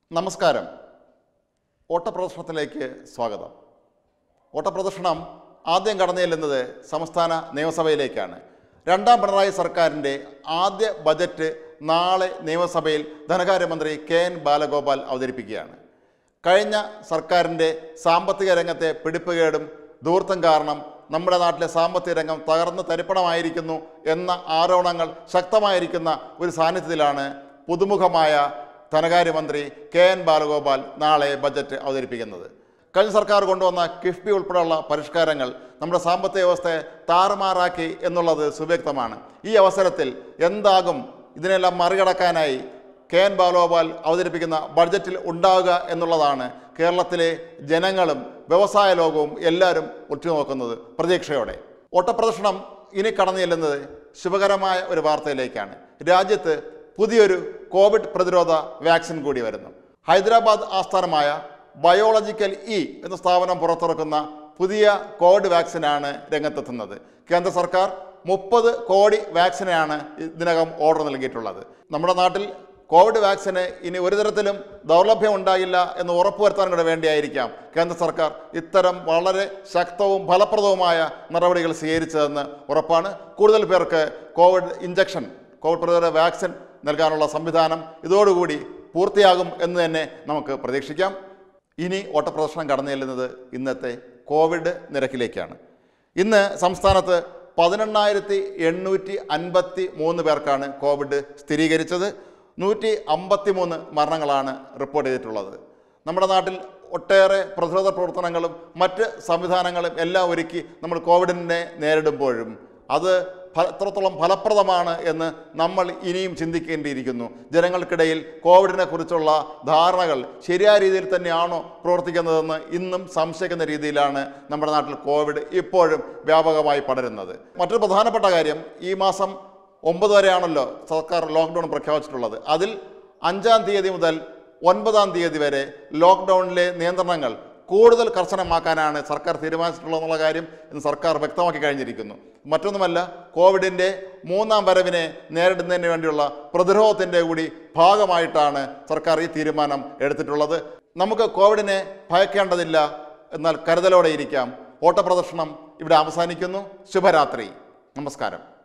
നമസ്കാരം ഓട്ടപ്രദർശനത്തിലേക്ക് സ്വാഗതം ഓട്ടപ്രദർശനം ആദ്യം കടന്നു ചെല്ലുന്നത് സംസ്ഥാന നിയമസഭയിലേക്കാണ് രണ്ടാം പിണറായി സർക്കാരിൻ്റെ ആദ്യ ബജറ്റ് നാളെ നിയമസഭയിൽ ധനകാര്യമന്ത്രി കെ എൻ ബാലഗോപാൽ അവതരിപ്പിക്കുകയാണ് കഴിഞ്ഞ സർക്കാരിൻ്റെ സാമ്പത്തിക രംഗത്തെ പിടിപ്പുകേടും ധൂർത്തും കാരണം നമ്മുടെ നാട്ടിലെ സാമ്പത്തിക രംഗം തകർന്ന് തരിപ്പണമായിരിക്കുന്നു എന്ന ആരോപണങ്ങൾ ശക്തമായിരിക്കുന്ന ഒരു സാന്നിധ്യത്തിലാണ് പുതുമുഖമായ ധനകാര്യമന്ത്രി കെ എൻ ബാലഗോപാൽ നാളെ ബജറ്റ് അവതരിപ്പിക്കുന്നത് കഴിഞ്ഞ സർക്കാർ കൊണ്ടുവന്ന കിഫ്ബി ഉൾപ്പെടെയുള്ള പരിഷ്കാരങ്ങൾ നമ്മുടെ സാമ്പത്തിക വ്യവസ്ഥയെ താറുമാറാക്കി എന്നുള്ളത് സുവ്യക്തമാണ് ഈ അവസരത്തിൽ എന്താകും ഇതിനെല്ലാം മറികടക്കാനായി കെ എൻ ബാലഗോപാൽ അവതരിപ്പിക്കുന്ന ബഡ്ജറ്റിൽ ഉണ്ടാവുക എന്നുള്ളതാണ് കേരളത്തിലെ ജനങ്ങളും വ്യവസായ ലോകവും എല്ലാവരും ഉറ്റുനോക്കുന്നത് പ്രതീക്ഷയോടെ ഓട്ടപ്രദർശനം ഇനി കടന്നു ചെല്ലുന്നത് ശുഭകരമായ ഒരു വാർത്തയിലേക്കാണ് രാജ്യത്ത് പുതിയൊരു കോവിഡ് പ്രതിരോധ വാക്സിൻ കൂടി വരുന്നു ഹൈദരാബാദ് ആസ്ഥാനമായ ബയോളജിക്കൽ ഇ എന്ന സ്ഥാപനം പുറത്തിറക്കുന്ന പുതിയ കോവിഡ് വാക്സിനാണ് രംഗത്തെത്തുന്നത് കേന്ദ്ര സർക്കാർ മുപ്പത് കോടി വാക്സിനാണ് ഇതിനകം ഓർഡർ നൽകിയിട്ടുള്ളത് നമ്മുടെ നാട്ടിൽ കോവിഡ് വാക്സിന് ഇനി ഒരു തരത്തിലും ദൗർലഭ്യം ഉണ്ടാകില്ല എന്ന് ഉറപ്പുവരുത്താൻ കൂടെ വേണ്ടിയായിരിക്കാം കേന്ദ്ര സർക്കാർ ഇത്തരം വളരെ ശക്തവും ഫലപ്രദവുമായ നടപടികൾ സ്വീകരിച്ചതെന്ന് ഉറപ്പാണ് കൂടുതൽ പേർക്ക് കോവിഡ് ഇഞ്ചക്ഷൻ കോവിഡ് പ്രതിരോധ വാക്സിൻ നൽകാനുള്ള സംവിധാനം ഇതോടുകൂടി പൂർത്തിയാകും എന്ന് തന്നെ നമുക്ക് പ്രതീക്ഷിക്കാം ഇനി ഓട്ടപ്രദർശനം കടന്നു ചെല്ലുന്നത് ഇന്നത്തെ കോവിഡ് നിരക്കിലേക്കാണ് ഇന്ന് സംസ്ഥാനത്ത് പതിനെണ്ണായിരത്തി എണ്ണൂറ്റി അൻപത്തി മൂന്ന് പേർക്കാണ് കോവിഡ് സ്ഥിരീകരിച്ചത് നൂറ്റി അമ്പത്തി മൂന്ന് മരണങ്ങളാണ് റിപ്പോർട്ട് ചെയ്തിട്ടുള്ളത് നമ്മുടെ നാട്ടിൽ ഒട്ടേറെ പ്രതിരോധ പ്രവർത്തനങ്ങളും മറ്റ് സംവിധാനങ്ങളും എല്ലാം ഒരുക്കി നമ്മൾ കോവിഡിനെ നേരിടുമ്പോഴും അത് ഫ- എത്രത്തോളം ഫലപ്രദമാണ് എന്ന് നമ്മൾ ഇനിയും ചിന്തിക്കേണ്ടിയിരിക്കുന്നു ജനങ്ങൾക്കിടയിൽ കോവിഡിനെ കുറിച്ചുള്ള ധാരണകൾ ശരിയായ രീതിയിൽ തന്നെയാണോ പ്രവർത്തിക്കുന്നതെന്ന് ഇന്നും സംശയിക്കുന്ന രീതിയിലാണ് നമ്മുടെ നാട്ടിൽ കോവിഡ് ഇപ്പോഴും വ്യാപകമായി പടരുന്നത് മറ്റൊരു പ്രധാനപ്പെട്ട കാര്യം ഈ മാസം ഒമ്പത് വരെയാണല്ലോ സർക്കാർ ലോക്ക്ഡൗൺ പ്രഖ്യാപിച്ചിട്ടുള്ളത് അതിൽ അഞ്ചാം തീയതി മുതൽ ഒൻപതാം തീയതി വരെ ലോക്ക്ഡൗണിലെ നിയന്ത്രണങ്ങൾ കൂടുതൽ കർശനമാക്കാനാണ് സർക്കാർ തീരുമാനിച്ചിട്ടുള്ളതെന്നുള്ള കാര്യം ഇന്ന് സർക്കാർ വ്യക്തമാക്കി കഴിഞ്ഞിരിക്കുന്നു മറ്റൊന്നുമല്ല കോവിഡിൻ്റെ മൂന്നാം വരവിനെ നേരിടുന്നതിന് വേണ്ടിയുള്ള പ്രതിരോധത്തിൻ്റെ കൂടി ഭാഗമായിട്ടാണ് സർക്കാർ ഈ തീരുമാനം എടുത്തിട്ടുള്ളത് നമുക്ക് കോവിഡിനെ ഭയക്കേണ്ടതില്ല എന്നാൽ കരുതലോടെ ഇരിക്കാം ഓട്ടപ്രദർശനം ഇവിടെ അവസാനിക്കുന്നു ശുഭരാത്രി നമസ്കാരം